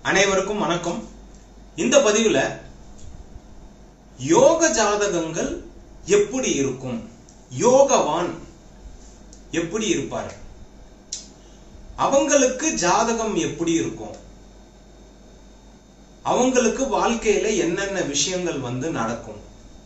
அனைவருக்கும் வணக்கம் இந்த பதிவுல யோக ஜாதகங்கள் எப்படி இருக்கும் யோகவான் எப்படி இருப்பார் அவங்களுக்கு ஜாதகம் எப்படி இருக்கும் அவங்களுக்கு வாழ்க்கையில என்னென்ன விஷயங்கள் வந்து நடக்கும்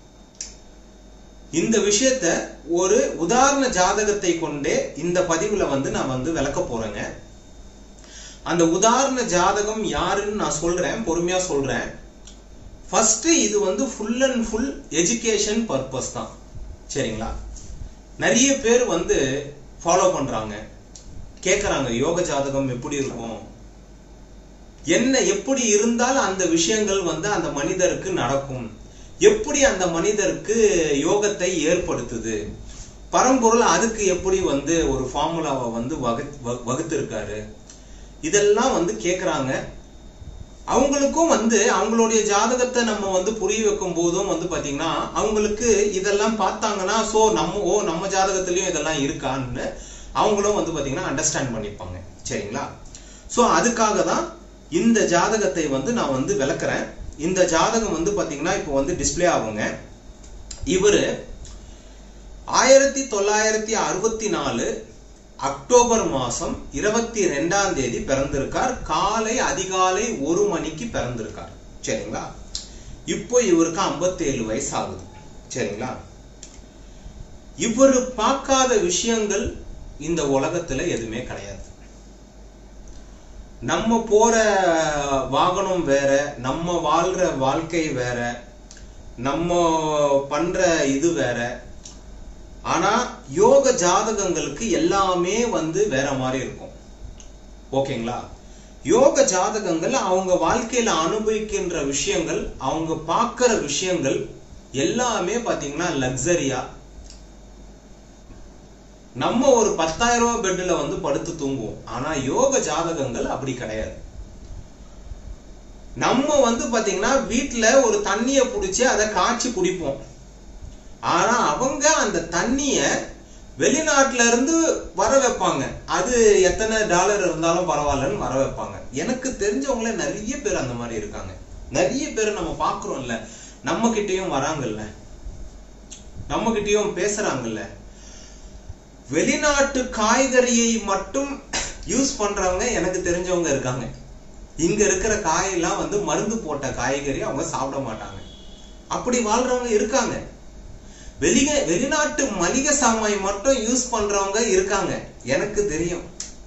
இந்த விஷயத்த ஒரு உதாரண ஜாதகத்தை கொண்டே இந்த பதிவுல வந்து நான் வந்து விளக்க போறேங்க அந்த உதாரண ஜாதகம் யாருன்னு நான் சொல்றேன் பொறுமையா சொல்றேன் ஃபர்ஸ்ட் இது வந்து full and full education purpose தான் சரிங்களா நிறைய பேர் வந்து ஃபாலோ பண்றாங்க கேக்குறாங்க யோக ஜாதகம் எப்படி இருக்கும் என்ன எப்படி இருந்தால் அந்த விஷயங்கள் வந்து அந்த மனிதருக்கு நடக்கும் எப்படி அந்த மனிதருக்கு யோகத்தை ஏற்படுத்துது பரம்பொருள் அதுக்கு எப்படி வந்து ஒரு ஃபார்முலாவை வந்து வகு வகுத்திருக்காரு இதெல்லாம் வந்து கேக்குறாங்க அவங்களுக்கும் வந்து அவங்களுடைய ஜாதகத்தை நம்ம வந்து புரிய வைக்கும் போதும் வந்து பாத்தீங்கன்னா அவங்களுக்கு இதெல்லாம் பார்த்தாங்கன்னா சோ நம்ம ஓ நம்ம ஜாதகத்திலயும் இதெல்லாம் இருக்கான்னு அவங்களும் வந்து பாத்தீங்கன்னா அண்டர்ஸ்டாண்ட் பண்ணிப்பாங்க சரிங்களா சோ அதுக்காக தான் இந்த ஜாதகத்தை வந்து நான் வந்து விளக்குறேன் இந்த ஜாதகம் வந்து பாத்தீங்கன்னா இப்போ வந்து டிஸ்பிளே ஆகுங்க இவரு ஆயிரத்தி தொள்ளாயிரத்தி அறுபத்தி நாலு அக்டோபர் மாசம் இருபத்தி ரெண்டாம் தேதி பிறந்திருக்கார் காலை அதிகாலை ஒரு மணிக்கு பிறந்திருக்கார் சரிங்களா இப்போ இவருக்கு 57 வயசு ஆகுது சரிங்களா இவர் பார்க்காத விஷயங்கள் இந்த உலகத்துல எதுவுமே கிடையாது நம்ம போற வாகனம் வேற நம்ம வாழ்ற வாழ்க்கை வேற நம்ம பண்ற இது வேற ஆனா யோக ஜாதகங்களுக்கு எல்லாமே வந்து வேற மாதிரி இருக்கும் ஓகேங்களா யோக ஜாதகங்கள் அவங்க வாழ்க்கையில அனுபவிக்கின்ற விஷயங்கள் அவங்க பார்க்கிற விஷயங்கள் எல்லாமே பாத்தீங்கன்னா லக்ஸரியா நம்ம ஒரு பத்தாயிரம் ரூபாய் பெட்ல வந்து படுத்து தூங்குவோம் ஆனா யோக ஜாதகங்கள் அப்படி கிடையாது நம்ம வந்து பாத்தீங்கன்னா வீட்டுல ஒரு தண்ணிய புடிச்சு அதை காய்ச்சி குடிப்போம் ஆனா அவங்க அந்த தண்ணிய வெளிநாட்டுல இருந்து வர வைப்பாங்க அது எத்தனை டாலர் இருந்தாலும் பரவாயில்லன்னு வர வைப்பாங்க எனக்கு தெரிஞ்சவங்களே நிறைய பேர் அந்த மாதிரி இருக்காங்க நிறைய பேர் நம்ம பாக்குறோம்ல நம்ம கிட்டயும் வராங்கல்ல நம்ம கிட்டயும் பேசுறாங்கல்ல வெளிநாட்டு காய்கறியை மட்டும் யூஸ் பண்றவங்க எனக்கு தெரிஞ்சவங்க இருக்காங்க இங்க இருக்கிற காயெல்லாம் வந்து மருந்து போட்ட காய்கறி அவங்க சாப்பிட மாட்டாங்க அப்படி வாழ்றவங்க இருக்காங்க வெளிக வெளிநாட்டு மளிகை சாமாய் மட்டும் யூஸ் பண்றவங்க இருக்காங்க எனக்கு தெரியும்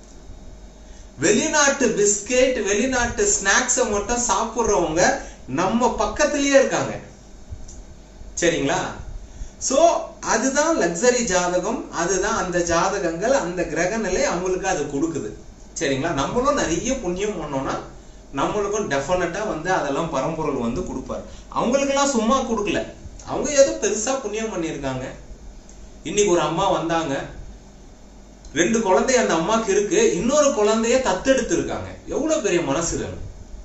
வெளிநாட்டு பிஸ்கெட் வெளிநாட்டு ஸ்நாக்ஸை மட்டும் சாப்பிடுறவங்க நம்ம பக்கத்திலேயே இருக்காங்க சரிங்களா சோ அதுதான் லக்ஸரி ஜாதகம் அதுதான் அந்த ஜாதகங்கள் அந்த கிரக நிலை அவங்களுக்கு அது கொடுக்குது சரிங்களா நம்மளும் நிறைய புண்ணியம் பண்ணோம்னா நம்மளுக்கும் டெஃபினட்டா வந்து அதெல்லாம் பரம்பொருள் வந்து கொடுப்பாரு அவங்களுக்கெல்லாம் சும்மா கொடுக்கல அவங்க ஏதோ பெருசா புண்ணியம் பண்ணியிருக்காங்க இன்னைக்கு ஒரு அம்மா வந்தாங்க ரெண்டு குழந்தை அந்த அம்மாக்கு இருக்கு இன்னொரு குழந்தைய தத்தெடுத்து இருக்காங்க எவ்வளவு பெரிய மனசு வேணும்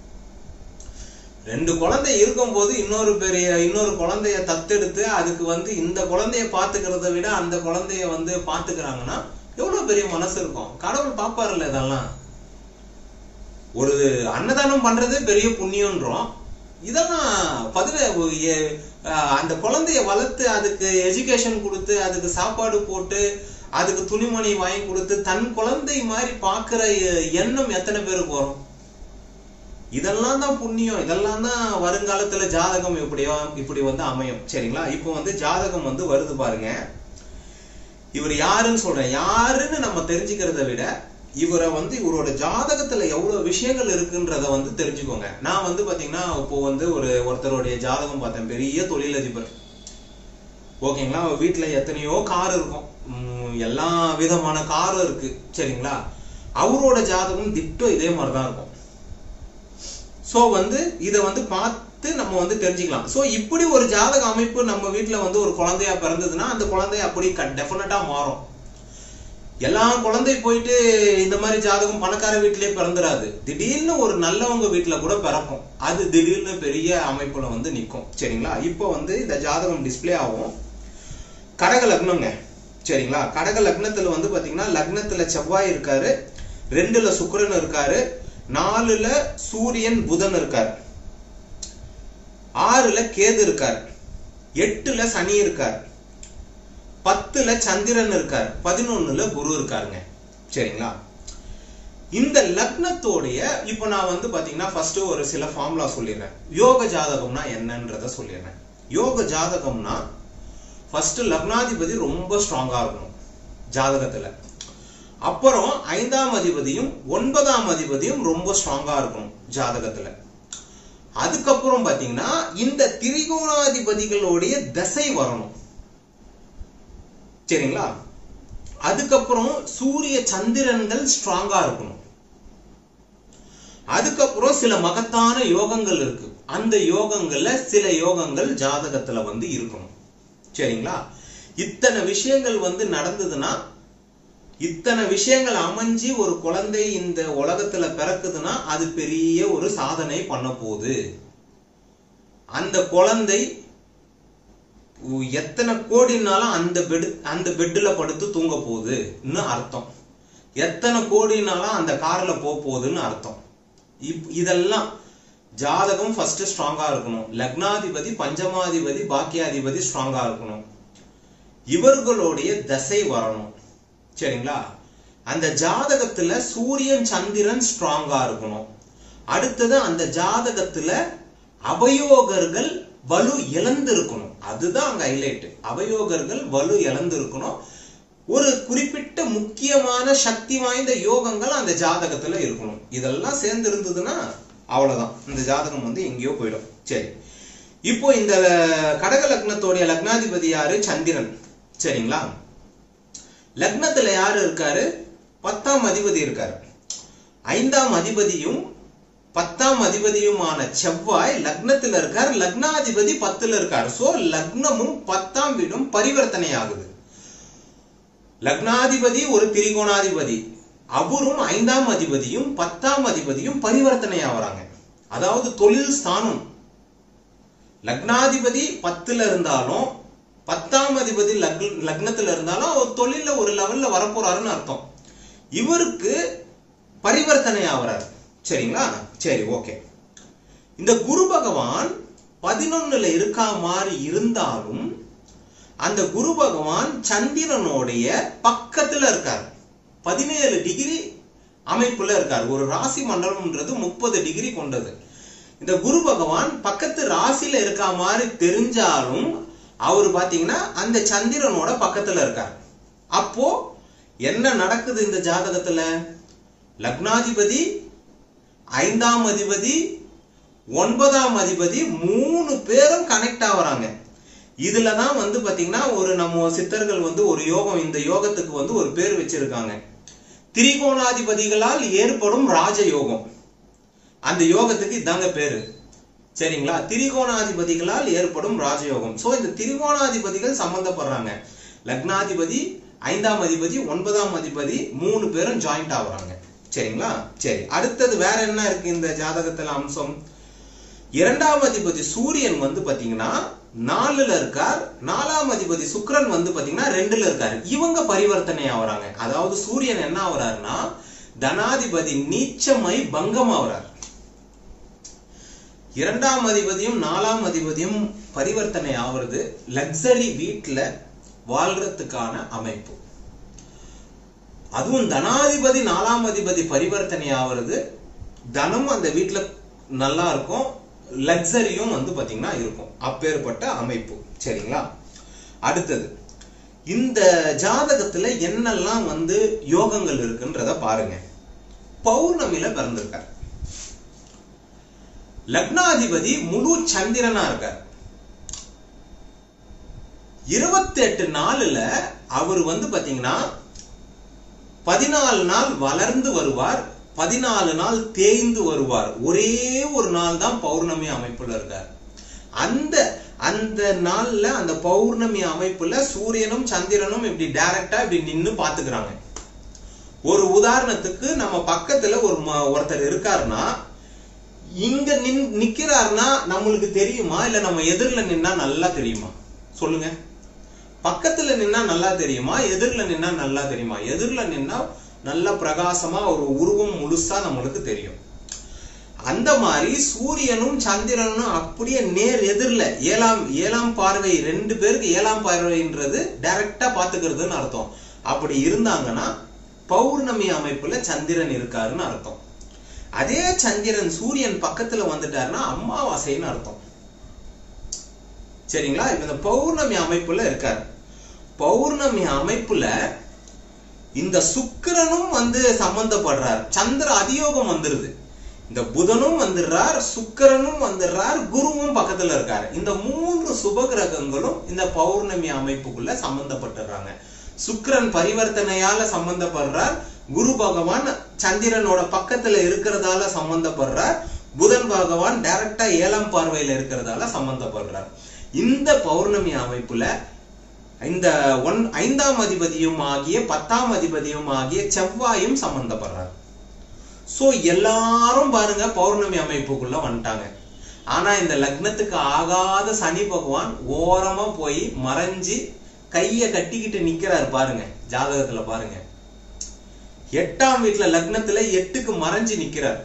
ரெண்டு குழந்தை இருக்கும் போது இன்னொரு பெரிய இன்னொரு குழந்தைய தத்தெடுத்து அதுக்கு வந்து இந்த குழந்தைய பாத்துக்கிறத விட அந்த குழந்தைய வந்து பாத்துக்கிறாங்கன்னா எவ்வளவு பெரிய மனசு இருக்கும் கடவுள் பாப்பாருல்ல இதெல்லாம் ஒரு அன்னதானம் பண்றது பெரிய புண்ணியன்றோம் இதெல்லாம் பதிவே அந்த குழந்தைய வளர்த்து அதுக்கு எஜுகேஷன் கொடுத்து அதுக்கு சாப்பாடு போட்டு அதுக்கு துணிமணி வாங்கி கொடுத்து தன் குழந்தை மாதிரி பாக்குற எண்ணம் எத்தனை பேருக்கு வரும் இதெல்லாம் தான் புண்ணியம் இதெல்லாம் தான் வருங்காலத்துல ஜாதகம் இப்படியோ இப்படி வந்து அமையும் சரிங்களா இப்போ வந்து ஜாதகம் வந்து வருது பாருங்க இவர் யாருன்னு சொல்றேன் யாருன்னு நம்ம தெரிஞ்சுக்கிறத விட இவரை வந்து இவரோட ஜாதகத்துல எவ்வளவு விஷயங்கள் இருக்குன்றத வந்து தெரிஞ்சுக்கோங்க நான் வந்து பாத்தீங்கன்னா இப்போ வந்து ஒரு ஒருத்தருடைய ஜாதகம் பார்த்தேன் பெரிய தொழிலதிபர் ஓகேங்களா வீட்டுல எத்தனையோ கார் இருக்கும் எல்லா விதமான காரும் இருக்கு சரிங்களா அவரோட ஜாதகம் திட்டோ இதே மாதிரிதான் இருக்கும் சோ வந்து இத வந்து பார்த்து நம்ம வந்து தெரிஞ்சுக்கலாம் சோ இப்படி ஒரு ஜாதக அமைப்பு நம்ம வீட்டுல வந்து ஒரு குழந்தையா பிறந்ததுன்னா அந்த குழந்தை அப்படி டெஃபினட்டா மாறும் எல்லா குழந்தை போயிட்டு இந்த மாதிரி ஜாதகம் பணக்கார வீட்டிலேயே பிறந்துடாது திடீர்னு ஒரு நல்லவங்க வீட்டுல கூட பிறக்கும் அது திடீர்னு பெரிய அமைப்புல வந்து நிற்கும் சரிங்களா இப்போ வந்து இந்த ஜாதகம் டிஸ்பிளே ஆகும் கடக லக்னங்க சரிங்களா கடக லக்னத்துல வந்து பாத்தீங்கன்னா லக்னத்துல செவ்வாய் இருக்காரு ரெண்டுல சுக்கிரன் இருக்காரு நாலுல சூரியன் புதன் இருக்கார் ஆறுல கேது இருக்கார் எட்டுல சனி இருக்கார் பத்துல சந்திரன் இருக்கார் பதினொன்னுல குரு இருக்காருங்க சரிங்களா இந்த லக்னத்தோடைய இப்ப நான் வந்து பாத்தீங்கன்னா ஃபர்ஸ்ட் ஒரு சில ஃபார்முலா சொல்லிடுறேன் யோக ஜாதகம்னா என்னன்றத சொல்லிடுறேன் யோக ஜாதகம்னா ஃபர்ஸ்ட் லக்னாதிபதி ரொம்ப ஸ்ட்ராங்கா இருக்கணும் ஜாதகத்துல அப்புறம் ஐந்தாம் அதிபதியும் ஒன்பதாம் அதிபதியும் ரொம்ப ஸ்ட்ராங்கா இருக்கும் ஜாதகத்துல அதுக்கப்புறம் பாத்தீங்கன்னா இந்த திரிகோணாதிபதிகளுடைய தசை வரணும் சரிங்களா அதுக்கப்புறம் சூரிய சந்திரன்கள் ஸ்ட்ராங்கா இருக்கணும் அதுக்கப்புறம் சில மகத்தான யோகங்கள் இருக்கு அந்த யோகங்கள்ல சில யோகங்கள் ஜாதகத்துல வந்து இருக்கணும் சரிங்களா இத்தனை விஷயங்கள் வந்து நடந்ததுன்னா இத்தனை விஷயங்கள் அமைஞ்சு ஒரு குழந்தை இந்த உலகத்துல பிறக்குதுன்னா அது பெரிய ஒரு சாதனை பண்ண போகுது அந்த குழந்தை எத்தனை கோடினாலும் அந்த பெட் அந்த பெட்ல படுத்து தூங்க போகுதுன்னு அர்த்தம் எத்தனை கோடினாலும் அந்த கார்ல போக போகுதுன்னு அர்த்தம் இப் இதெல்லாம் ஜாதகம் ஃபர்ஸ்ட் ஸ்ட்ராங்கா இருக்கணும் லக்னாதிபதி பஞ்சமாதிபதி பாக்கியாதிபதி ஸ்ட்ராங்கா இருக்கணும் இவர்களுடைய தசை வரணும் சரிங்களா அந்த ஜாதகத்துல சூரியன் சந்திரன் ஸ்ட்ராங்கா இருக்கணும் அடுத்தது அந்த ஜாதகத்துல அவயோகர்கள் வலு இழந்திருக்கணும் அதுதான் அங்க ஹைலைட் அவயோகர்கள் வலு இழந்திருக்கணும் ஒரு குறிப்பிட்ட முக்கியமான சக்தி வாய்ந்த யோகங்கள் அந்த ஜாதகத்துல இருக்கணும் இதெல்லாம் சேர்ந்து இருந்ததுன்னா அவ்வளவுதான் இந்த ஜாதகம் வந்து எங்கேயோ போயிடும் சரி இப்போ இந்த கடக லக்னத்தோடைய லக்னாதிபதி யாரு சந்திரன் சரிங்களா லக்னத்துல யாரு இருக்காரு பத்தாம் அதிபதி இருக்காரு ஐந்தாம் அதிபதியும் பத்தாம் அதிபதியுமான செவ்வாய் லக்னத்துல இருக்கார் லக்னாதிபதி பத்துல இருக்கார் சோ லக்னமும் பத்தாம் வீடும் பரிவர்த்தனை ஆகுது லக்னாதிபதி ஒரு திரிகோணாதிபதி அவரும் ஐந்தாம் அதிபதியும் பத்தாம் அதிபதியும் பரிவர்த்தனை ஆகுறாங்க அதாவது தொழில் ஸ்தானம் லக்னாதிபதி பத்துல இருந்தாலும் பத்தாம் அதிபதி லக் லக்னத்துல இருந்தாலும் அவர் தொழில ஒரு லெவல்ல வரப்போறாருன்னு அர்த்தம் இவருக்கு பரிவர்த்தனை ஆகுறாரு சரிங்களா சரி ஓகே இந்த குரு பகவான் பதினொன்னுல இருக்கா மாதிரி இருந்தாலும் அந்த குரு பகவான் சந்திரனுடைய பக்கத்துல இருக்கார் பதினேழு டிகிரி அமைப்புல இருக்கார் ஒரு ராசி மண்டலம்ன்றது முப்பது டிகிரி கொண்டது இந்த குரு பகவான் பக்கத்து ராசியில இருக்கா மாதிரி தெரிஞ்சாலும் அவர் பாத்தீங்கன்னா அந்த சந்திரனோட பக்கத்துல இருக்கார் அப்போ என்ன நடக்குது இந்த ஜாதகத்துல லக்னாதிபதி ஐந்தாம் அதிபதி ஒன்பதாம் அதிபதி மூணு பேரும் கனெக்ட் ஆகுறாங்க இதுலதான் வந்து பாத்தீங்கன்னா ஒரு நம்ம சித்தர்கள் வந்து ஒரு யோகம் இந்த யோகத்துக்கு வந்து ஒரு பேர் வச்சிருக்காங்க திரிகோணாதிபதிகளால் ஏற்படும் ராஜயோகம் அந்த யோகத்துக்கு இதாங்க பேரு சரிங்களா திரிகோணாதிபதிகளால் ஏற்படும் ராஜயோகம் சோ இந்த திரிகோணாதிபதிகள் சம்பந்தப்படுறாங்க லக்னாதிபதி ஐந்தாம் அதிபதி ஒன்பதாம் அதிபதி மூணு பேரும் ஜாயிண்ட் ஆகுறாங்க சரிங்களா சரி அடுத்தது வேற என்ன இருக்கு இந்த ஜாதகத்துல அம்சம் இரண்டாம் அதிபதி சூரியன் வந்து பாத்தீங்கன்னா நாலுல இருக்கார் நாலாம் அதிபதி சுக்கிரன் வந்து பாத்தீங்கன்னா ரெண்டுல இருக்காரு இவங்க பரிவர்த்தனை ஆகுறாங்க அதாவது சூரியன் என்ன ஆகுறாருன்னா தனாதிபதி நீச்சமை பங்கம் ஆகுறார் இரண்டாம் அதிபதியும் நாலாம் அதிபதியும் பரிவர்த்தனை ஆகுறது லக்ஸரி வீட்டுல வாழ்றதுக்கான அமைப்பு அதுவும் தனாதிபதி நாலாம் அதிபதி பரிவர்த்தனை ஆகுறது தனம் அந்த வீட்டுல நல்லா இருக்கும் லக்ஸரியும் வந்து பாத்தீங்கன்னா இருக்கும் அப்பேற்பட்ட அமைப்பு சரிங்களா அடுத்தது இந்த ஜாதகத்துல என்னெல்லாம் வந்து யோகங்கள் இருக்குன்றத பாருங்க பௌர்ணமியில பிறந்திருக்கார் லக்னாதிபதி முழு சந்திரனா இருக்கார் இருபத்தி எட்டு நாளுல அவர் வந்து பாத்தீங்கன்னா பதினாலு நாள் வளர்ந்து வருவார் பதினாலு நாள் தேய்ந்து வருவார் ஒரே ஒரு நாள் தான் பௌர்ணமி அமைப்புல இருக்கார் அந்த அந்த நாள்ல அந்த பௌர்ணமி அமைப்புல சூரியனும் சந்திரனும் இப்படி டைரக்டா இப்படி நின்னு பாத்துக்கிறாங்க ஒரு உதாரணத்துக்கு நம்ம பக்கத்துல ஒரு ம- ஒருத்தர் இருக்காருன்னா இங்க நின் நிக்கிறாருன்னா நம்மளுக்கு தெரியுமா இல்ல நம்ம எதிர்ல நின்னா நல்லா தெரியுமா சொல்லுங்க பக்கத்துல நின்னா நல்லா தெரியுமா எதிர்ல நின்னா நல்லா தெரியுமா எதிர்ல நின்னா நல்ல பிரகாசமா ஒரு உருவம் முழுசா நம்மளுக்கு தெரியும் அந்த மாதிரி சூரியனும் சந்திரனும் அப்படியே நேர் எதிரில் ஏழாம் ஏழாம் பார்வை ரெண்டு பேருக்கு ஏழாம் பார்வைன்றது டைரக்டா பாத்துக்கிறதுன்னு அர்த்தம் அப்படி இருந்தாங்கன்னா பௌர்ணமி அமைப்புல சந்திரன் இருக்காருன்னு அர்த்தம் அதே சந்திரன் சூரியன் பக்கத்துல வந்துட்டாருன்னா அமாவாசைன்னு அர்த்தம் சரிங்களா இப்ப இந்த பௌர்ணமி அமைப்புல இருக்காரு பௌர்ணமி அமைப்புல இந்த சுக்கிரனும் வந்து சம்பந்தப்படுறார் சந்திர அதியோகம் வந்துருது இந்த புதனும் வந்துடுறார் சுக்கிரனும் வந்துடுறார் குருவும் பக்கத்துல இருக்காரு இந்த மூன்று சுப கிரகங்களும் இந்த பௌர்ணமி அமைப்புக்குள்ள சம்பந்தப்பட்டுறாங்க சுக்கிரன் பரிவர்த்தனையால சம்பந்தப்படுறார் குரு பகவான் சந்திரனோட பக்கத்துல இருக்கிறதால சம்பந்தப்படுறார் புதன் பகவான் டைரக்டா ஏழாம் பார்வையில இருக்கிறதால சம்பந்தப்படுறார் இந்த பௌர்ணமி அமைப்புல இந்த ஒன் ஐந்தாம் அதிபதியும் ஆகிய பத்தாம் அதிபதியும் ஆகிய செவ்வாயும் சம்பந்தப்படுறார் சோ எல்லாரும் பாருங்க பௌர்ணமி அமைப்புக்குள்ள வந்துட்டாங்க ஆனா இந்த லக்னத்துக்கு ஆகாத சனி பகவான் ஓரமா போய் மறைஞ்சு கைய கட்டிக்கிட்டு நிக்கிறாரு பாருங்க ஜாதகத்துல பாருங்க எட்டாம் வீட்டுல லக்னத்துல எட்டுக்கு மறைஞ்சு நிக்கிறார்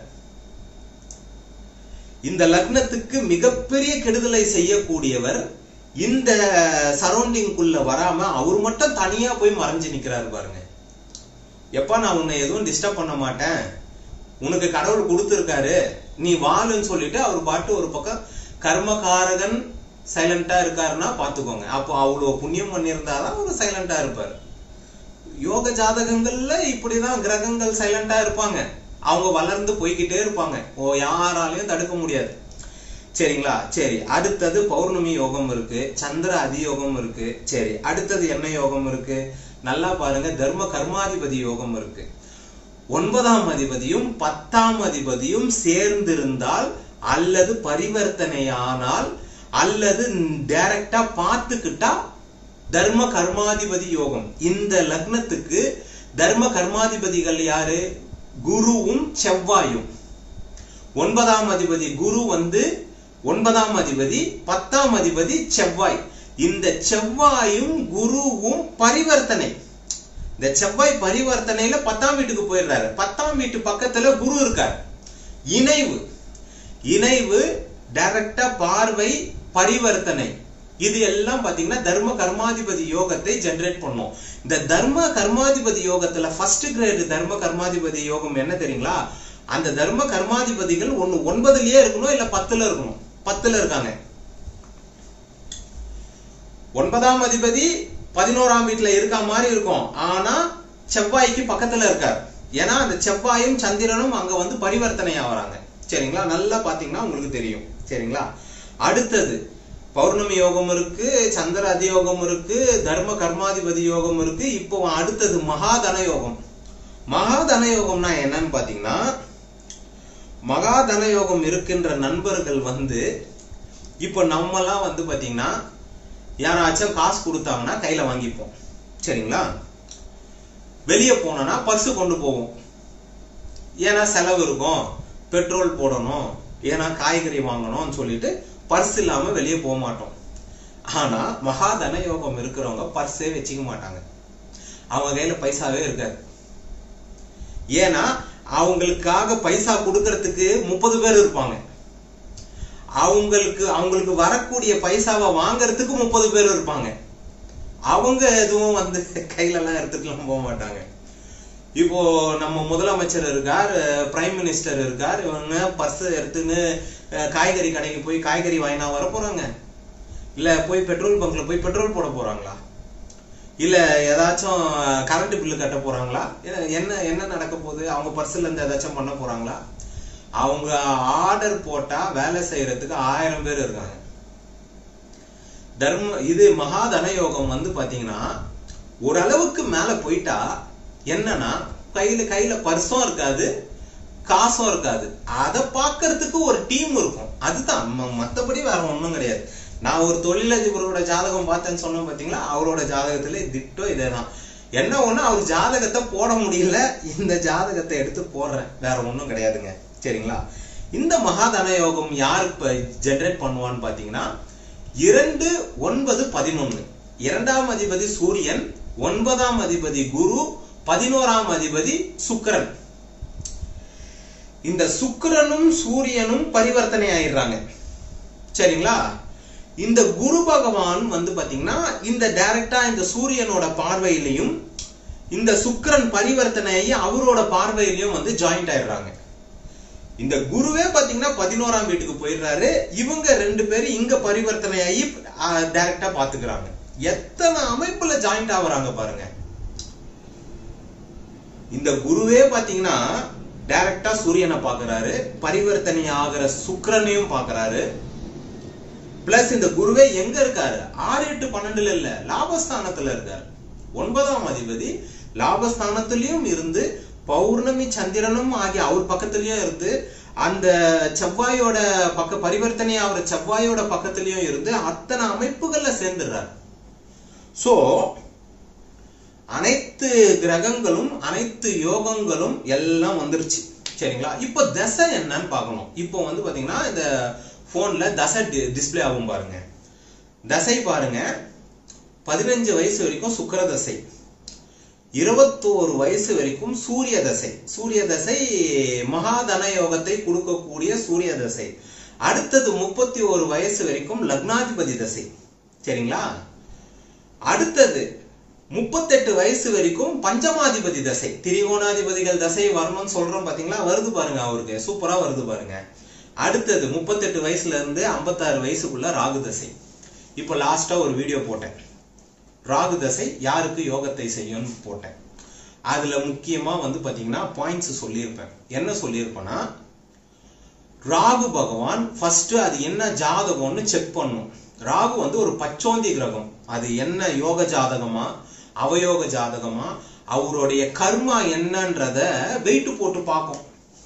இந்த லக்னத்துக்கு மிகப்பெரிய கெடுதலை செய்யக்கூடியவர் இந்த சரௌண்டிங்குள்ள வராம அவர் மட்டும் தனியா போய் மறைஞ்சு நிக்கிறாரு பாருங்க எப்ப நான் உன்னை எதுவும் டிஸ்டர்ப் பண்ண மாட்டேன் உனக்கு கடவுள் கொடுத்துருக்காரு நீ வாழுன்னு சொல்லிட்டு அவர் பாட்டு ஒரு பக்கம் கர்மகாரகன் சைலண்டா இருக்காருன்னா பாத்துக்கோங்க அப்போ அவ்வளவு புண்ணியம் பண்ணியிருந்தாதான் அவர் சைலண்டா இருப்பாரு யோக ஜாதகங்கள்ல இப்படிதான் கிரகங்கள் சைலண்டா இருப்பாங்க அவங்க வளர்ந்து போய்கிட்டே இருப்பாங்க ஓ யாராலையும் தடுக்க முடியாது சரிங்களா சரி அடுத்தது பௌர்ணமி யோகம் இருக்கு சந்திர அதியோகம் இருக்கு சரி அடுத்தது என்ன யோகம் இருக்கு நல்லா பாருங்க தர்ம கர்மாதிபதி யோகம் இருக்கு ஒன்பதாம் அதிபதியும் பத்தாம் அதிபதியும் சேர்ந்திருந்தால் அல்லது பரிவர்த்தனையானால் அல்லது டைரக்டா பார்த்துக்கிட்டா தர்ம கர்மாதிபதி யோகம் இந்த லக்னத்துக்கு தர்ம கர்மாதிபதிகள் யாரு குருவும் செவ்வாயும் ஒன்பதாம் அதிபதி குரு வந்து ஒன்பதாம் அதிபதி பத்தாம் அதிபதி செவ்வாய் இந்த செவ்வாயும் குருவும் பரிவர்த்தனை இந்த செவ்வாய் பரிவர்த்தனையில பத்தாம் வீட்டுக்கு போயிடுறாரு பத்தாம் வீட்டு பக்கத்துல குரு இருக்கார் இணைவு இணைவு டைரக்டா பார்வை பரிவர்த்தனை இது எல்லாம் பாத்தீங்கன்னா தர்ம கர்மாதிபதி யோகத்தை ஜெனரேட் பண்ணும் இந்த தர்ம கர்மாதிபதி யோகத்துல ஃபர்ஸ்ட் கிரேட் தர்ம கர்மாதிபதி யோகம் என்ன தெரியுங்களா அந்த தர்ம கர்மாதிபதிகள் ஒண்ணு ஒன்பதுலயே இருக்கணும் இல்ல பத்துல இருக்கணும் பத்துல இருக்காங்க ஒன்பதாம் அதிபதி பதினோராம் வீட்டுல இருக்க மாதிரி இருக்கும் ஆனா செவ்வாய்க்கு பக்கத்துல இருக்கார் ஏன்னா அந்த செவ்வாயும் சந்திரனும் அங்க வந்து பரிவர்த்தனை ஆவறாங்க சரிங்களா நல்லா பாத்தீங்கன்னா உங்களுக்கு தெரியும் சரிங்களா அடுத்தது பௌர்ணமி யோகம் இருக்கு சந்திர அதியோகம் இருக்கு தர்ம கர்மாதிபதி யோகம் இருக்கு இப்போ அடுத்தது மகாதன யோகம் மகாதன யோகம்னா என்னன்னு பாத்தீங்கன்னா மகாதன யோகம் இருக்கின்ற நண்பர்கள் வந்து இப்போ நம்மலாம் வந்து பாத்தீங்கன்னா யாராச்சும் காசு கொடுத்தாங்கன்னா கையில வாங்கிப்போம் சரிங்களா வெளியே போனோம்னா பர்ஸு கொண்டு போவோம் ஏன்னா செலவு இருக்கும் பெட்ரோல் போடணும் ஏன்னா காய்கறி வாங்கணும்னு சொல்லிட்டு பர்ஸ் இல்லாம வெளியே போக மாட்டோம் ஆனா மகா தன யோகம் இருக்கிறவங்க பர்ஸே வச்சுக்க மாட்டாங்க அவங்க கையில பைசாவே இருக்காது ஏன்னா அவங்களுக்காக பைசா கொடுக்கறதுக்கு முப்பது பேர் இருப்பாங்க அவங்களுக்கு அவங்களுக்கு வரக்கூடிய பைசாவை வாங்குறதுக்கு முப்பது பேர் இருப்பாங்க அவங்க எதுவும் வந்து கையில எல்லாம் எடுத்துட்டுலாம் போக மாட்டாங்க இப்போ நம்ம முதலமைச்சர் இருக்கார் பிரைம் மினிஸ்டர் இருக்கார் இவங்க பர்ஸ் எடுத்துன்னு அஹ், காய்கறி கடைக்கு போய் காய்கறி வாங்கினா வர போறாங்க இல்ல போய் பெட்ரோல் பங்க்ல போய் பெட்ரோல் போட போறாங்களா இல்ல ஏதாச்சும் கரண்ட் பில்லு கட்ட போறாங்களா என்ன- என்ன என்ன நடக்க போகுது அவங்க பர்ஸ்ல இருந்து ஏதாச்சும் பண்ண போறாங்களா அவங்க ஆர்டர் போட்டா வேலை செய்யறதுக்கு ஆயிரம் பேர் இருக்காங்க தர்ம இது மகா தனயோகம் வந்து பாத்தீங்கன்னா ஓரளவுக்கு மேல போயிட்டா என்னன்னா கையில கையில பர்ஸும் இருக்காது காசும் இருக்காது அதை பார்க்கறதுக்கு ஒரு டீம் இருக்கும் அதுதான் ம- மத்தபடி வேற ஒண்ணும் கிடையாது நான் ஒரு தொழிலதிபரோட ஜாதகம் பார்த்தேன்னு சொன்னேன் பாத்தீங்களா அவரோட ஜாதகத்துல திட்டோ இதேதான் என்ன ஒண்ணு அவர் ஜாதகத்தை போட முடியல இந்த ஜாதகத்தை எடுத்து போடுறேன் வேற ஒண்ணும் கிடையாதுங்க சரிங்களா இந்த மகாதன யோகம் யார் இப்ப ஜெனரேட் பண்ணுவான்னு பாத்தீங்கன்னா இரண்டு ஒன்பது பதினொன்னு இரண்டாம் அதிபதி சூரியன் ஒன்பதாம் அதிபதி குரு பதினோராம் அதிபதி சுக்கிரன் இந்த சுக்கிரனும் சூரியனும் பரிவர்த்தனை ஆயிடுறாங்க சரிங்களா இந்த குரு பகவான் வந்து பாத்தீங்கன்னா இந்த டைரக்டா இந்த சூரியனோட பார்வையிலையும் இந்த சுக்கிரன் பரிவர்த்தனையாகி அவரோட பார்வையிலையும் வந்து ஜாயிண்ட் ஆயிடுறாங்க இந்த குருவே பாத்தீங்கன்னா பதினோராம் வீட்டுக்கு போயிடுறாரு இவங்க ரெண்டு பேரும் இங்க பரிவர்த்தனையாகி டைரக்டா பாத்துக்கிறாங்க எத்தனை அமைப்புல ஜாயிண்ட் ஆகுறாங்க பாருங்க இந்த குருவே பாத்தீங்கன்னா டைரக்டா சூரியனை பாக்குறாரு பரிவர்த்தனை ஆகிற சுக்கிரனையும் பாக்குறாரு பிளஸ் இந்த குருவே எங்க இருக்காரு ஆறு எட்டு பன்னெண்டுல இல்ல லாபஸ்தானத்துல இருக்காரு ஒன்பதாம் அதிபதி லாபஸ்தானத்திலயும் இருந்து பௌர்ணமி சந்திரனும் ஆகிய அவர் பக்கத்துலயும் இருந்து அந்த செவ்வாயோட பக்க பரிவர்த்தனை ஆகிற செவ்வாயோட பக்கத்துலயும் இருந்து அத்தனை அமைப்புகள்ல சேர்ந்துடுறாரு சோ அனைத்து கிரகங்களும் அனைத்து யோகங்களும் எல்லாம் வந்துருச்சு சரிங்களா இப்போ தசை என்னன்னு பார்க்கணும் இப்போ வந்து பாத்தீங்கன்னா இந்த போன்ல தசை டிஸ்ப்ளே ஆகும் பாருங்க தசை பாருங்க பதினஞ்சு வயசு வரைக்கும் சுக்கிர தசை இருபத்தோரு வயசு வரைக்கும் சூரிய தசை சூரிய தசை மகாதன யோகத்தை கொடுக்கக்கூடிய சூரிய தசை அடுத்தது முப்பத்தி ஒரு வயசு வரைக்கும் லக்னாதிபதி தசை சரிங்களா அடுத்தது முப்பத்தெட்டு வயசு வரைக்கும் பஞ்சமாதிபதி தசை திரிகோணாதிபதிகள் தசை வரணும்னு சொல்றோம் பாத்தீங்களா வருது பாருங்க அவருக்கு சூப்பரா வருது பாருங்க அடுத்தது முப்பத்தெட்டு வயசுல இருந்து ஐம்பத்தாறு வயசுக்குள்ள ராகு தசை இப்போ லாஸ்டா ஒரு வீடியோ போட்டேன் ராகு தசை யாருக்கு யோகத்தை செய்யும்னு போட்டேன் அதுல முக்கியமா வந்து பாத்தீங்கன்னா பாயிண்ட்ஸ் சொல்லியிருப்பேன் என்ன சொல்லியிருப்பேன்னா ராகு பகவான் ஃபர்ஸ்ட் அது என்ன ஜாதகம்னு செக் பண்ணும் ராகு வந்து ஒரு பச்சோந்தி கிரகம் அது என்ன யோக ஜாதகமா அவயோக ஜாதகமா அவருடைய கர்மா என்னன்றத வெயிட் போட்டு பார்க்கும்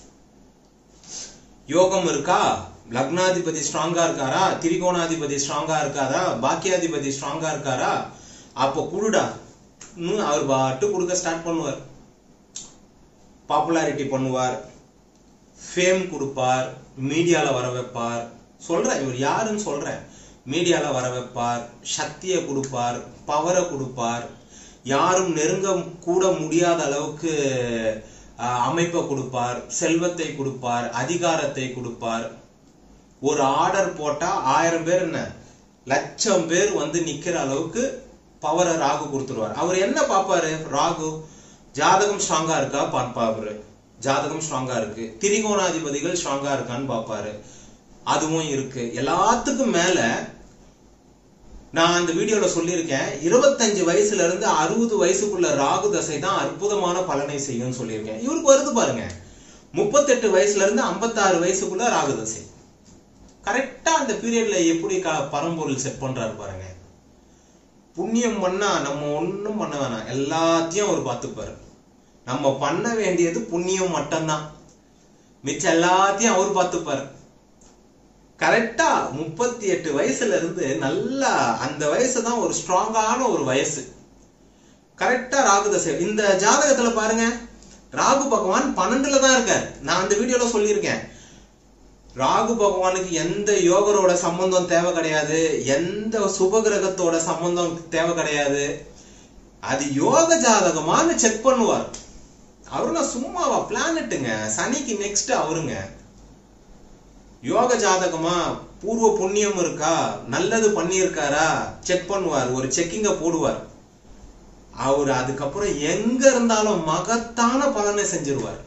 யோகம் இருக்கா லக்னாதிபதி ஸ்ட்ராங்கா இருக்காரா திரிகோணாதிபதி ஸ்ட்ராங்கா இருக்காரா பாக்கியாதிபதி ஸ்ட்ராங்கா இருக்காரா அப்போ குடுடா இன்னும் அவர் பாட்டு கொடுக்க ஸ்டார்ட் பண்ணுவார் பாப்புலாரிட்டி பண்ணுவார் ஃபேம் கொடுப்பார் மீடியால வர வைப்பார் சொல்றேன் இவர் யாருன்னு சொல்றேன் மீடியால வர வைப்பார் சக்தியை கொடுப்பார் பவரை கொடுப்பார் யாரும் நெருங்க கூட முடியாத அளவுக்கு அஹ், அமைப்பை கொடுப்பார் செல்வத்தை கொடுப்பார் அதிகாரத்தை கொடுப்பார் ஒரு ஆர்டர் போட்டா ஆயிரம் பேர் என்ன லட்சம் பேர் வந்து நிக்கிற அளவுக்கு பவரை ராகு கொடுத்துருவார் அவர் என்ன பார்ப்பாரு ராகு ஜாதகம் ஸ்ட்ராங்கா இருக்கா பார்ப்பாரு ஜாதகம் ஸ்ட்ராங்கா இருக்கு திரிகோணாதிபதிகள் ஸ்ட்ராங்கா இருக்கான்னு பார்ப்பாரு அதுவும் இருக்கு எல்லாத்துக்கும் மேல நான் அந்த வீடியோல சொல்லியிருக்கேன் இருபத்தஞ்சு வயசுல இருந்து அறுபது வயசுக்குள்ள ராகு தசை தான் அற்புதமான பலனை செய்யும்னு சொல்லியிருக்கேன் இவருக்கு வருது பாருங்க முப்பத்தெட்டு வயசுல இருந்து ஐம்பத்தாறு வயசுக்குள்ள ராகு தசை கரெக்டா அந்த பீரியட்ல எப்படி க- பரம்பொருள் செட் பண்றாரு பாருங்க புண்ணியம் பண்ணா நம்ம ஒண்ணும் பண்ண வேணாம் எல்லாத்தையும் அவர் பார்த்துப்பாரு நம்ம பண்ண வேண்டியது புண்ணியம் மட்டும்தான் மிச்சம் எல்லாத்தையும் அவர் பார்த்துப்பாரு கரெக்டா முப்பத்தி எட்டு வயசுல இருந்து நல்லா அந்த வயசு தான் ஒரு ஸ்ட்ராங்கான ஒரு வயசு கரெக்டா ராகு தசை இந்த ஜாதகத்துல பாருங்க ராகு பகவான் பன்னெண்டுல தான் இருக்கார் நான் அந்த வீடியோல சொல்லியிருக்கேன் ராகு பகவானுக்கு எந்த யோகரோட சம்பந்தம் தேவை கிடையாது எந்த சுபகிரகத்தோட சம்பந்தம் தேவை கிடையாது அது யோக ஜாதகமான்னு செக் பண்ணுவார் அவரு நான் சும்மாவா பிளானட்டுங்க சனிக்கு நெக்ஸ்ட் அவருங்க யோக ஜாதகமா பூர்வ புண்ணியம் இருக்கா நல்லது பண்ணியிருக்காரா செக் பண்ணுவார் ஒரு செக்கிங்க போடுவார் அவர் அதுக்கப்புறம் எங்க இருந்தாலும் மகத்தான பலனை செஞ்சிருவார்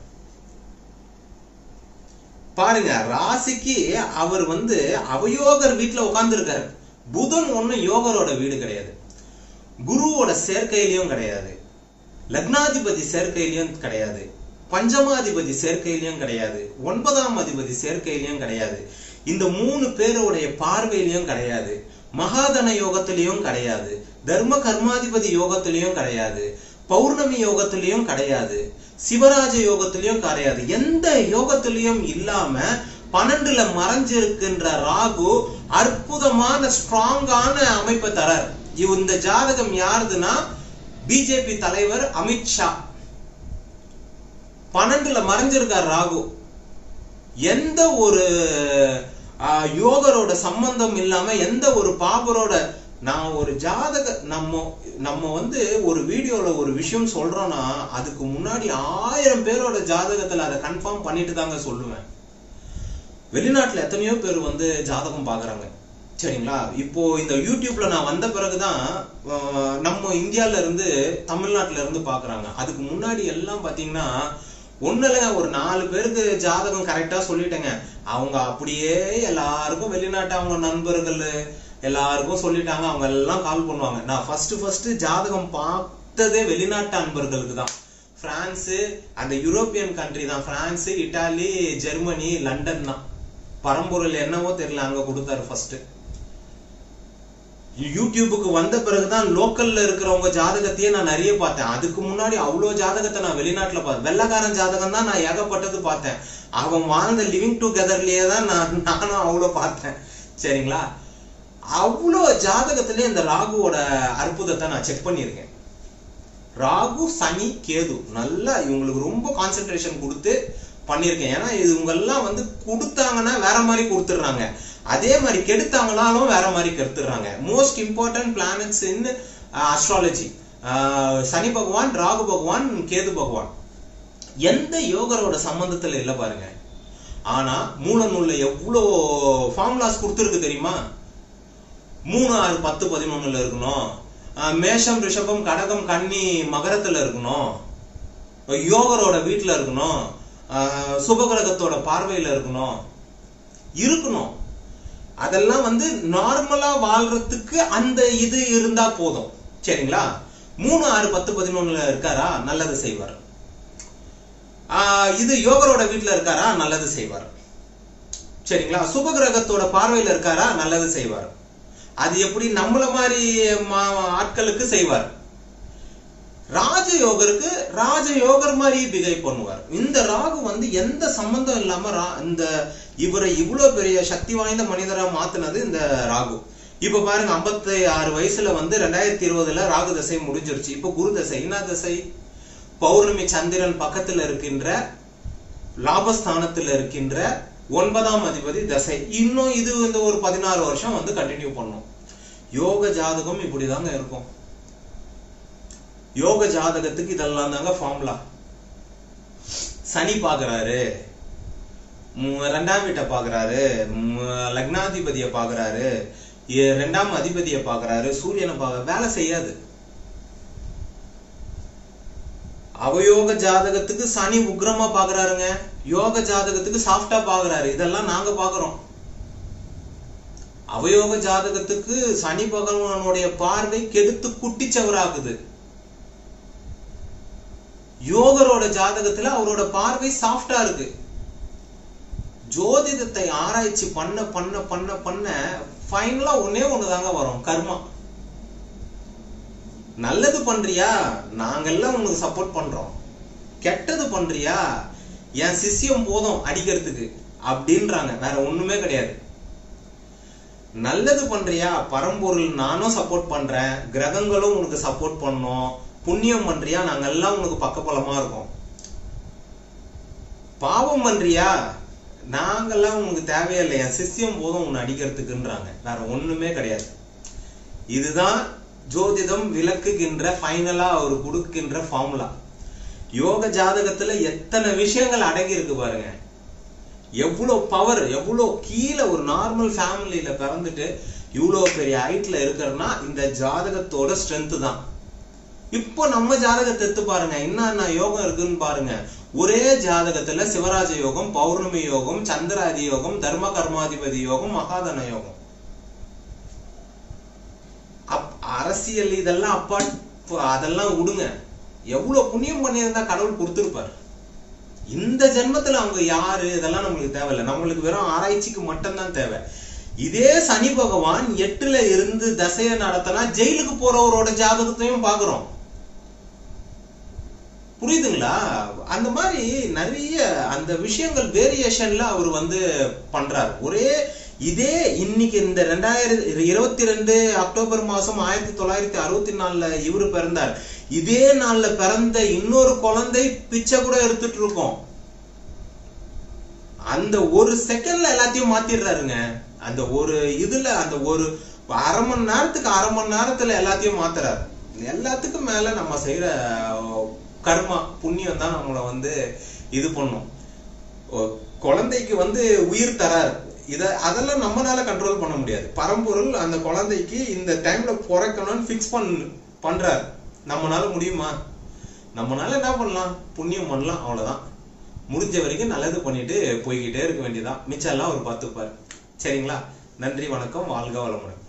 பாருங்க ராசிக்கு அவர் வந்து அவயோகர் வீட்டுல உட்கார்ந்துருக்காரு புதன் ஒண்ணு யோகரோட வீடு கிடையாது குருவோட சேர்க்கையிலயும் கிடையாது லக்னாதிபதி சேர்க்கையிலயும் கிடையாது பஞ்சமாதிபதி சேர்க்கையிலயும் கிடையாது ஒன்பதாம் அதிபதி சேர்க்கையிலயும் கிடையாது இந்த மூணு பேருடைய பார்வையிலயும் கிடையாது மகாதன யோகத்திலையும் கிடையாது தர்ம கர்மாதிபதி யோகத்திலையும் கிடையாது பௌர்ணமி யோகத்திலையும் கிடையாது சிவராஜ யோகத்திலையும் கிடையாது எந்த யோகத்திலையும் இல்லாம பன்னெண்டுல மறைஞ்சிருக்கின்ற ராகு அற்புதமான ஸ்ட்ராங்கான அமைப்பை தரார் இவ் இந்த ஜாதகம் யாருதுன்னா பிஜேபி தலைவர் அமித்ஷா பன்னெண்டுல மறைஞ்சிருக்கார் ராகு எந்த ஒரு ஆஹ், யோகரோட சம்பந்தம் இல்லாம எந்த ஒரு பாபரோட நான் ஒரு ஜாதக நம்ம நம்ம வந்து ஒரு வீடியோல ஒரு விஷயம் சொல்றோம்னா அதுக்கு முன்னாடி ஆயிரம் பேரோட ஜாதகத்துல அதை கன்ஃபார்ம் பண்ணிட்டு தாங்க சொல்லுவேன் வெளிநாட்டுல எத்தனையோ பேர் வந்து ஜாதகம் பாக்குறாங்க சரிங்களா இப்போ இந்த யூடியூப்ல நான் வந்த பிறகுதான் அஹ், நம்ம இந்தியால இருந்து தமிழ்நாட்டுல இருந்து பாக்குறாங்க அதுக்கு முன்னாடி எல்லாம் பாத்தீங்கன்னா ஒண்ணுல ஒரு நாலு பேருக்கு ஜாதகம் கரெக்டா சொல்லிட்டேங்க அவங்க அப்படியே எல்லாருக்கும் வெளிநாட்டு அவங்க நண்பர்கள் எல்லாருக்கும் சொல்லிட்டாங்க அவங்க எல்லாம் கால் பண்ணுவாங்க நான் ஃபர்ஸ்ட் ஃபர்ஸ்ட் ஜாதகம் பார்த்ததே வெளிநாட்டு அன்பர்களுக்கு தான் பிரான்ஸ் அந்த யூரோப்பியன் கண்ட்ரி தான் பிரான்ஸ் இட்டாலி ஜெர்மனி லண்டன் தான் பரம்பொருள் என்னவோ தெரியல அங்க கொடுத்தாரு ஃபர்ஸ்ட் யூடியூபுக்கு வந்த பிறகுதான் லோக்கல்ல இருக்கிறவங்க ஜாதகத்தையே நான் நிறைய பார்த்தேன் அதுக்கு முன்னாடி அவ்வளோ ஜாதகத்தை நான் வெளிநாட்டுல பார்த்தேன் வெள்ளக்காரன் ஜாதகம் தான் நான் ஏகப்பட்டது பார்த்தேன் அவன் வாழ்ந்த லிவிங் டுகெதர்லயே தான் நான் நானும் அவ்வளோ பார்த்தேன் சரிங்களா அவ்வளோ ஜாதகத்திலே இந்த ராகுவோட அற்புதத்தை நான் செக் பண்ணியிருக்கேன் ராகு சனி கேது நல்லா இவங்களுக்கு ரொம்ப கான்சென்ட்ரேஷன் கொடுத்து பண்ணியிருக்கேன் ஏன்னா இவங்கெல்லாம் வந்து கொடுத்தாங்கன்னா வேற மாதிரி கொடுத்துடுறாங்க அதே மாதிரி கெடுத்தாங்கனாலும் வேற மாதிரி கெடுத்துடுறாங்க most important planets in astrology Shani பகவான் ராகு பகவான் கேது பகவான் எந்த யோகரோட சம்பந்தத்துல இல்ல பாருங்க ஆனா மூல நூல்ல எவ்வளோ ஃபார்முலாஸ் கொடுத்துருக்கு தெரியுமா மூணு ஆறு பத்து பதினொன்னுல இருக்கணும் ஆஹ் மேஷம் ரிஷபம் கடகம் கன்னி மகரத்துல இருக்கணும் யோகரோட வீட்டுல இருக்கணும் ஆஹ் சுபகிரகத்தோட பார்வையில இருக்கணும் இருக்கணும் அதெல்லாம் வந்து நார்மலா வாழ்றதுக்கு அந்த இது இருந்தா போதும் சரிங்களா மூணு ஆறு பத்து பதினொன்னுல இருக்காரா நல்லது செய்வார் ஆஹ் இது யோகரோட வீட்டுல இருக்காரா நல்லது செய்வார் சரிங்களா சுபகிரகத்தோட பார்வையில இருக்காரா நல்லது செய்வார் அது எப்படி நம்மள மாதிரி மா- ஆட்களுக்கு செய்வார் ராஜயோகருக்கு ராஜயோகர் மாதிரி பிஹேவ் பண்ணுவார் இந்த ராகு வந்து எந்த சம்பந்தம் இல்லாம ரா- இந்த இவரை இவ்வளவு பெரிய சக்தி வாய்ந்த மனிதரா மாத்துனது இந்த ராகு இப்ப பாருங்க 56 ஆறு வயசுல வந்து ரெண்டாயிரத்தி இருபதுல ராகு தசை முடிஞ்சிருச்சு இப்ப குரு தசை என்ன தசை பௌர்ணமி சந்திரன் பக்கத்துல இருக்கின்ற லாபஸ்தானத்துல இருக்கின்ற ஒன்பதாம் அதிபதி தசை இன்னும் இது இந்த ஒரு பதினாறு வருஷம் வந்து கண்டினியூ பண்ணும் யோக ஜாதகம் இப்படிதாங்க இருக்கும் யோக ஜாதகத்துக்கு இதெல்லாம் தாங்க ஃபார்முலா சனி பாக்குறாரு ம், ரெண்டாம் வீட்டை பாக்குறாரு ம், லக்னாதிபதியை பாக்குறாரு எ- ரெண்டாம் அதிபதியை பாக்குறாரு சூரியனை பார்க்க வேலை செய்யாது அவயோக ஜாதகத்துக்கு சனி உக்ரமா பாக்குறாருங்க யோக ஜாதகத்துக்கு சாஃப்டா பாக்குறாரு இதெல்லாம் நாங்க பாக்குறோம் அவயோக ஜாதகத்துக்கு சனி பகவானுடைய பார்வை கெடுத்து குட்டிச்சவராகுது யோகரோட ஜாதகத்துல அவரோட பார்வை சாஃப்டா இருக்கு ஜோதிடத்தை ஆராய்ச்சி பண்ண பண்ண பண்ண பண்ண ஃபைனலா ஒண்ணே ஒண்ணுதாங்க வரும் கர்மா நல்லது பண்றியா நாங்கெல்லாம் உனக்கு சப்போர்ட் பண்றோம் கெட்டது பண்றியா என் சிஷ்யம் போதும் அடிக்கிறதுக்கு அப்படின்றாங்க வேற ஒண்ணுமே கிடையாது நல்லது பண்றியா பரம்பொருள் நானும் சப்போர்ட் பண்றேன் கிரகங்களும் உனக்கு சப்போர்ட் பண்ணோம் புண்ணியம் பண்றியா நாங்க எல்லாம் உனக்கு பக்கபலமா இருக்கோம் பாவம் பண்றியா நாங்கெல்லாம் உனக்கு தேவையில்லை என் சிஷ்யம் போதும் உன்னை அடிக்கிறதுக்குன்றாங்க வேற ஒண்ணுமே கிடையாது இதுதான் ஜோதிடம் விளக்குகின்ற ஃபைனலா அவர் கொடுக்கின்ற ஃபார்முலா யோக ஜாதகத்துல எத்தனை விஷயங்கள் அடங்கி இருக்கு பாருங்க எவ்வளவு பவர் எவ்வளவு கீழே ஒரு நார்மல் ஃபேமிலியில பிறந்துட்டு இவ்வளவு பெரிய ஹைட்ல இருக்கிறன்னா இந்த ஜாதகத்தோட ஸ்ட்ரென்த் தான் இப்போ நம்ம ஜாதகத்தை எடுத்து பாருங்க என்னென்ன யோகம் இருக்குன்னு பாருங்க ஒரே ஜாதகத்துல சிவராஜ யோகம் பௌர்ணமி யோகம் சந்திராதி யோகம் தர்ம கர்மாதிபதி யோகம் மகாதன யோகம் அப்- அரசியல் இதெல்லாம் அப்பா அதெல்லாம் விடுங்க எவ்வளவு புண்ணியம் பண்ணியிருந்தா கடவுள் கொடுத்திருப்பார் இந்த ஜென்மத்துல அவங்க யாரு இதெல்லாம் நம்மளுக்கு தேவையில்லை நம்மளுக்கு வெறும் ஆராய்ச்சிக்கு மட்டும்தான் தேவை இதே சனி பகவான் எட்டுல இருந்து தசையை நடத்தினா ஜெயிலுக்கு போறவரோட ஜாதகத்தையும் பாக்குறோம் புரியுதுங்களா அந்த மாதிரி நிறைய அந்த விஷயங்கள் வேரியேஷன்ல அவர் வந்து பண்றாரு ஒரே இதே இன்னைக்கு இந்த ரெண்டாயிரத்தி இருபத்தி ரெண்டு அக்டோபர் மாசம் ஆயிரத்தி தொள்ளாயிரத்தி அறுபத்தி நாலுல இவரு பிறந்தார் இதே நாள்ல பிறந்த இன்னொரு குழந்தை பிச்சை கூட எடுத்துட்டு இருக்கோம் அந்த ஒரு செகண்ட்ல எல்லாத்தையும் மாத்திடுறாருங்க அந்த ஒரு இதுல அந்த ஒரு அரை மணி நேரத்துக்கு அரை மணி நேரத்துல எல்லாத்தையும் மாத்துறாரு எல்லாத்துக்கும் மேல நம்ம செய்யற அஹ், கர்மா புண்ணியம் தான் நம்மளை வந்து இது பண்ணும் ஓ, குழந்தைக்கு வந்து உயிர் தரார் இத அதெல்லாம் நம்மனால கண்ட்ரோல் பண்ண முடியாது பரம்பொருள் அந்த குழந்தைக்கு இந்த டைம்ல பிறக்கணும்னு ஃபிக்ஸ் பண் பண்றாரு நம்மனால முடியுமா நம்மனால என்ன பண்ணலாம் புண்ணியம் பண்ணலாம் அவ்வளவுதான் முடிஞ்ச வரைக்கும் நல்லது பண்ணிட்டு போய்கிட்டே இருக்க வேண்டியதான் மிச்சம் எல்லாம் அவர் பார்த்துப்பாரு சரிங்களா நன்றி வணக்கம் வாழ்க வளமுடன்